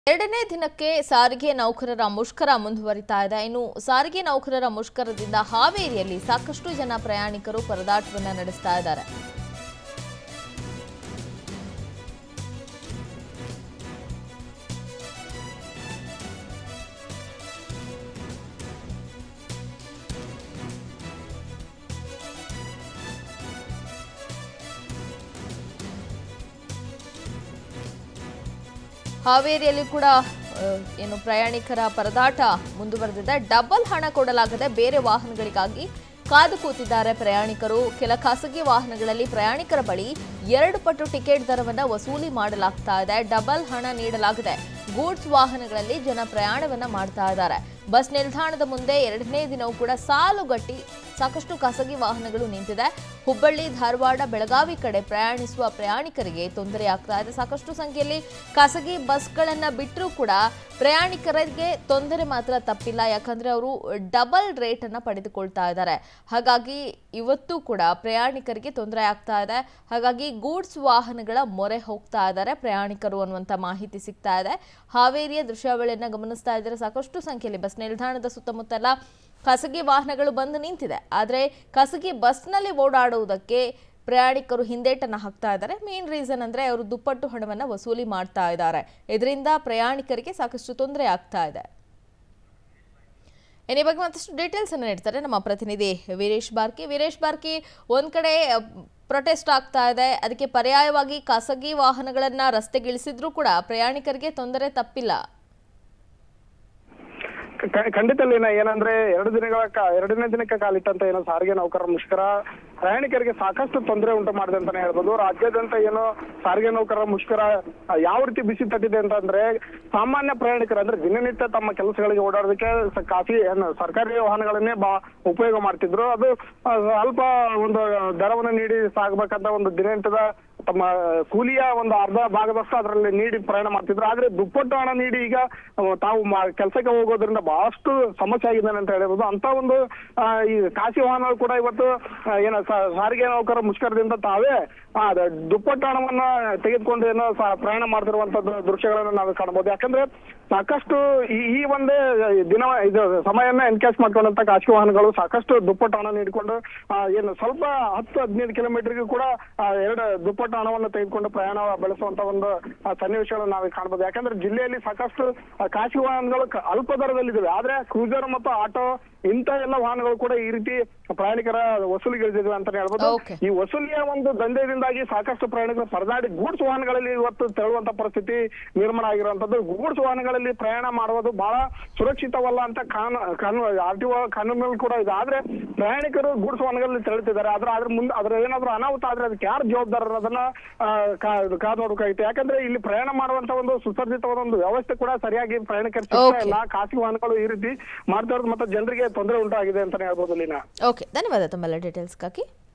ಎರಡನೇ ದಿನಕ್ಕೆ ಸಾರಿಗೆ ನೌಕರರ ಮುಷ್ಕರ ಮುಂದುವರಿತಾ ಇದೆ ಇನ್ನು ಸಾರಿಗೆ ನೌಕರರ ಮುಷ್ಕರದಿಂದ ಹಾವೇರಿಯಲ್ಲಿ ಸಾಕಷ್ಟು ಜನ ಪ್ರಯಾಣಿಕರು ಪರದಾಟವನ್ನ ನಡೆಸ್ತಾ ಇದ್ದಾರೆ ಹಾವೇರಿಯಲ್ಲಿ ಕೂಡ ಆ, ಏನು ಪ್ರಯಾಣಿಕರ ಪರದಾಟ ಮುಂದುವರೆದಿದೆ ಡಬಲ್ ಹಣ ಕೊಡಲಾಗದೆ ಬೇರೆ ವಾಹನಗಳಿಗಾಗಿ ಕಾದು ಕೂತಿದ್ದಾರೆ ಪ್ರಯಾಣಿಕರು ಕೆಲ ಖಾಸಗಿ ವಾಹನಗಳಲ್ಲಿ ಪ್ರಯಾಣಿಕರ ಬಳಿ ಎರಡು ಪಟ್ಟು ಟಿಕೆಟ್ ದರವನ್ನ ವಸೂಲಿ ಮಾಡಲಾಗ್ತಾ ಇದೆ ಡಬಲ್ ಹಣ ನೀಡಲಾಗಿದೆ ಗೂಡ್ಸ್ ವಾಹನಗಳಲ್ಲಿ ಜನ ಪ್ರಯಾಣವನ್ನ ಮಾಡ್ತಾ ಇದ್ದಾರೆ ಬಸ್ ನಿಲ್ದಾಣದ ಮುಂದೆ ಎರಡನೇ ದಿನವೂ ಕೂಡ ಸಾಲುಗಟ್ಟಿ ಸಾಕಷ್ಟು ಖಾಸಗಿ ವಾಹನಗಳು ನಿಂತಿದೆ ಹುಬ್ಬಳ್ಳಿ ಧಾರವಾಡ ಬೆಳಗಾವಿ ಕಡೆ ಪ್ರಯಾಣಿಸುವ ಪ್ರಯಾಣಿಕರಿಗೆ ತೊಂದರೆ ಆಗ್ತಾ ಇದೆ ಸಾಕಷ್ಟು ಸಂಖ್ಯೆಯಲ್ಲಿ ಖಾಸಗಿ ಬಸ್ಗಳನ್ನ ಬಿಟ್ಟರೂ ಕೂಡ ಪ್ರಯಾಣಿಕರಿಗೆ ತೊಂದರೆ ಮಾತ್ರ ತಪ್ಪಿಲ್ಲ ಯಾಕಂದ್ರೆ ಅವರು ಡಬಲ್ ರೇಟ್ ಅನ್ನ ಪಡೆದುಕೊಳ್ತಾ ಇದ್ದಾರೆ ಹಾಗಾಗಿ ಇವತ್ತು ಕೂಡ ಪ್ರಯಾಣಿಕರಿಗೆ ತೊಂದರೆ ಆಗ್ತಾ ಇದೆ ಹಾಗಾಗಿ ಗೂಡ್ಸ್ ವಾಹನಗಳ ಮೊರೆ ಹೋಗ್ತಾ ಇದ್ದಾರೆ ಪ್ರಯಾಣಿಕರು ಅನ್ನುವಂಥ ಮಾಹಿತಿ ಸಿಗ್ತಾ ಇದೆ ಹಾವೇರಿಯ ದೃಶ್ಯಾವಳಿಯನ್ನ ಗಮನಿಸ್ತಾ ಇದ್ದಾರೆ ಸಾಕಷ್ಟು ಸಂಖ್ಯೆಯಲ್ಲಿ ಬಸ್ ನಿಲ್ದಾಣದ ಸುತ್ತಮುತ್ತಲ ಖಾಸಗಿ ವಾಹನಗಳು ಬಂದು ನಿಂತಿದೆ ಆದರೆ ಖಾಸಗಿ ಬಸ್ನಲ್ಲಿ ಓಡಾಡುವುದಕ್ಕೆ ಪ್ರಯಾಣಿಕರು ಹಿಂದೇಟನ್ನು ಹಾಕ್ತಾ ಇದ್ದಾರೆ ಮೇನ್ ರೀಸನ್ ಅಂದ್ರೆ ಅವರು ದುಪ್ಪಟ್ಟು ಹಣವನ್ನು ವಸೂಲಿ ಮಾಡ್ತಾ ಇದ್ದಾರೆ ಇದರಿಂದ ಪ್ರಯಾಣಿಕರಿಗೆ ಸಾಕಷ್ಟು ತೊಂದರೆ ಆಗ್ತಾ ಇದೆ ಇನ್ನು ಈ ಬಗ್ಗೆ ಮತ್ತಷ್ಟು ಡೀಟೇಲ್ಸ್ ಅನ್ನು ನೀಡ್ತಾರೆ ನಮ್ಮ ಪ್ರತಿನಿಧಿ ವೀರೇಶ್ ಬಾರ್ಕಿ ವೀರೇಶ್ ಬಾರ್ಕಿ ಒಂದ್ ಕಡೆ ಪ್ರೊಟೆಸ್ಟ್ ಆಗ್ತಾ ಇದೆ ಅದಕ್ಕೆ ಪರ್ಯಾಯವಾಗಿ ಖಾಸಗಿ ವಾಹನಗಳನ್ನ ರಸ್ತೆಗಿಳಿಸಿದ್ರೂ ಕೂಡ ಪ್ರಯಾಣಿಕರಿಗೆ ತೊಂದರೆ ತಪ್ಪಿಲ್ಲ ಕ- ಖಂಡಿತ ಲೀನಾ ಏನಂದ್ರೆ ಎರಡು ದಿನಗಳ ಕಾ- ಎರಡನೇ ದಿನಕ್ಕೆ ಕಾಲಿಟ್ಟಂತ ಏನು ಸಾರಿಗೆ ನೌಕರರ ಮುಷ್ಕರ ಪ್ರಯಾಣಿಕರಿಗೆ ಸಾಕಷ್ಟು ತೊಂದರೆ ಉಂಟು ಮಾಡಿದೆ ಅಂತಾನೆ ಹೇಳ್ಬೋದು ರಾಜ್ಯಾದ್ಯಂತ ಏನು ಸಾರಿಗೆ ನೌಕರರ ಮುಷ್ಕರ ಆ, ಯಾವ ರೀತಿ ಬಿಸಿ ತಟ್ಟಿದೆ ಅಂತಂದ್ರೆ ಸಾಮಾನ್ಯ ಪ್ರಯಾಣಿಕರು ಅಂದ್ರೆ ದಿನನಿತ್ಯ ತಮ್ಮ ಕೆಲಸಗಳಿಗೆ ಓಡಾಡೋದಕ್ಕೆ ಸ- ಕಾಫಿ ಏನು ಸರ್ಕಾರಿ ವಾಹನಗಳನ್ನೇ ಬಾ ಉಪಯೋಗ ಮಾಡ್ತಿದ್ರು ಅದು ಆ, ಸ್ವಲ್ಪ ಒಂದು ದರವನ್ನು ನೀಡಿ ಸಾಗಬೇಕಂತ ಒಂದು ದಿನನಿತ್ಯದ ತಮ್ಮ ಕೂಲಿಯ ಒಂದು ಅರ್ಧ ಭಾಗದಷ್ಟು ಅದರಲ್ಲಿ ನೀಡಿ ಪ್ರಯಾಣ ಮಾಡ್ತಿದ್ರು ಆದ್ರೆ ದುಪ್ಪಟ್ಟು ಹಣ ನೀಡಿ ಈಗ ಅಹ್, ತಾವು ಕೆಲಸಕ್ಕೆ ಹೋಗೋದ್ರಿಂದ ಬಹಳಷ್ಟು ಸಮಸ್ಯೆ ಆಗಿದೆ ಅಂತ ಹೇಳ್ಬೋದು ಅಂತ ಒಂದು ಆ, ಈ ಖಾಸಗಿ ವಾಹನಗಳು ಕೂಡ ಇವತ್ತು ಆ, ಏನು ಸ- ಸಾರಿಗೆ ನೌಕರ ಮುಷ್ಕರದಿಂದ ತಾವೇ ಆ, ದ- ದುಪ್ಪಟ್ಟು ಹಣವನ್ನ ತೆಗೆದುಕೊಂಡು ಏನೋ ಸ- ಪ್ರಯಾಣ ಮಾಡ್ತಿರುವಂತದ್ದು ದೃಶ್ಯಗಳನ್ನು ನಾವು ಕಾಣಬಹುದು ಯಾಕಂದ್ರೆ ಸಾಕಷ್ಟು ಈ ಈ ಒಂದೇ ದಿನ ಇದು ಸಮಯನ್ನ ಎನ್ಕ್ಯಾಶ್ ಮಾಡ್ಕೊಂಡಂತ ಖಾಸಗಿ ವಾಹನಗಳು ಸಾಕಷ್ಟು ದುಪ್ಪಟ್ಟು ಹಣ ನೀಡಿಕೊಂಡು ಆ, ಏನು ಸ್ವಲ್ಪ ಹತ್ತು ಹದಿನೈದು ಕಿಲೋಮೀಟರ್ಗೂ ಕೂಡ ಆ, ಎರಡು ದುಪ್ಪಟ್ಟು ಹಣವನ್ನು ತೆಗೆದುಕೊಂಡು ಪ್ರಯಾಣ ಬೆಳೆಸುವಂತ ಒಂದು ಆ, ಸನ್ನಿವೇಶಗಳನ್ನು ನಾವು ಕಾಣಬಹುದು ಯಾಕಂದ್ರೆ ಜಿಲ್ಲೆಯಲ್ಲಿ ಸಾಕಷ್ಟು ಆ, ಖಾಸಗಿ ವಾಹನಗಳು ಕ- ಅಲ್ಪ ದರದಲ್ಲಿದ್ದಾವೆ ಆದ್ರೆ ಕ್ರೂಸರ್ ಮತ್ತು ಆಟೋ ಇಂಥ ಎಲ್ಲ ವಾಹನಗಳು ಕೂಡ ಈ ರೀತಿ ಪ್ರಯಾಣಿಕರ ವಸೂಲಿಗಿಳಿದಿವೆ ಅಂತಾನೆ ಹೇಳ್ಬೋದು Okay. ಈ ವಸೂಲಿಯ ಒಂದು ದಂಧೆದಿಂದಾಗಿ ಸಾಕಷ್ಟು ಪ್ರಯಾಣಿಕರು ಪರದಾಡಿ ಗೂಡ್ಸ್ ವಾಹನಗಳಲ್ಲಿ ಇವತ್ತು ತೆರಳುವಂತ ಪರಿಸ್ಥಿತಿ ನಿರ್ಮಾಣ ಆಗಿರುವಂತದ್ದು ಗೂಡ್ಸ್ ವಾಹನಗಳಲ್ಲಿ ಪ್ರಯಾಣ ಮಾಡುವುದು ಬಹಳ ಸುರಕ್ಷಿತವಲ್ಲ ಅಂತ ಕಾನೂ ಕಾನೂನು ಆರ್ ಟಿ ಒ ಕಾನೂನಲ್ಲಿ ಕೂಡ ಇದೆ ಆದ್ರೆ ಪ್ರಯಾಣಿಕರು ಗೂಡ್ಸ್ ವಾಹನಗಳಲ್ಲಿ ತೆರಳುತ್ತಿದ್ದಾರೆ ಆದ್ರೆ ಅದ್ರ ಮುಂದೆ ಅದ್ರ ಏನಾದ್ರು ಅನಾಹುತ ಆದ್ರೆ ಅದಕ್ಕೆ ಯಾರು ಜವಾಬ್ದಾರ ಅನ್ನೋದನ್ನ ಆ, ಕಾ- ಕಾದು ನೋಡ್ಬೇಕಾಗಿತ್ತು ಯಾಕಂದ್ರೆ ಇಲ್ಲಿ ಪ್ರಯಾಣ ಮಾಡುವಂತ ಒಂದು ಸುಸಜ್ಜಿತವಾದ ಒಂದು ವ್ಯವಸ್ಥೆ ಕೂಡ ಸರಿಯಾಗಿ ಪ್ರಯಾಣಿಕರು ಸಿಗ್ತಾ Okay. ಇಲ್ಲ ಖಾಸಗಿ ವಾಹನಗಳು ಈ ರೀತಿ ಮಾಡ್ತಾ ಇರೋದು ಮತ್ತೆ ಜನರಿಗೆ ತೊಂದರೆ ಉಂಟಾಗಿದೆ ಅಂತಾನೆ ಹೇಳ್ಬೋದು ಲೀನಾ ಓಕೆ ಧನ್ಯವಾದ ತಮ್ಮೆಲ್ಲ ಡೀಟೇಲ್ಸ್ಗಾಗಿ